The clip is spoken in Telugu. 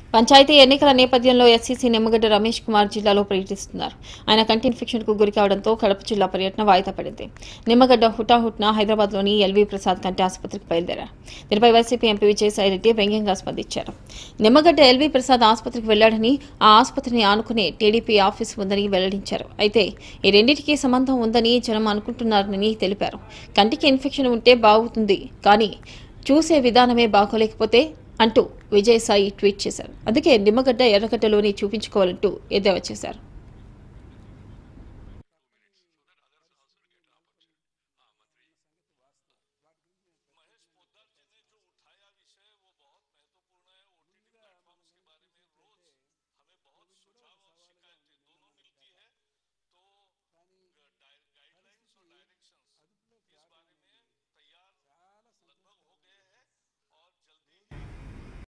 పంచాయతీ ఎన్నికల నేపథ్యంలో ఎస్సీసీ నిమ్మగడ్డ రమేష్ కుమార్ జిల్లాలో పర్యటిస్తున్నారు ఆయన కంటి ఇన్ఫెక్షన్ కు గురి కావడంతో కడప జిల్లా పర్యటన వాయిదా పడింది నిమ్మగడ్డ హుటాహుట్న హైదరాబాద్ లోని ఎల్వీ ప్రసాద్ కంటి ఆసుపత్రికి బయలుదేరారు దీనిపై వైసీపీ ఎంపీ విజయసాయిరెడ్డి వ్యంగ్యంగా స్పందించారు నిమ్మగడ్డ ఎల్వీ ప్రసాద్ ఆసుపత్రికి వెళ్లాడని ఆ ఆసుపత్రిని ఆనుకునే టీడీపీ ఆఫీస్ ఉందని వెల్లడించారు అయితే ఈ రెండింటికి సంబంధం ఉందని జనం అనుకుంటున్నారని తెలిపారు కంటికి ఇన్ఫెక్షన్ ఉంటే బాగుతుంది కానీ చూసే విధానమే బాగోలేకపోతే అంటూ విజయసాయి ట్వీట్ చేశారు అందుకే నిమ్మగడ్డ ఎర్రగడ్డలోని చూపించుకోవాలంటూ ఎద్దేవా చేశారు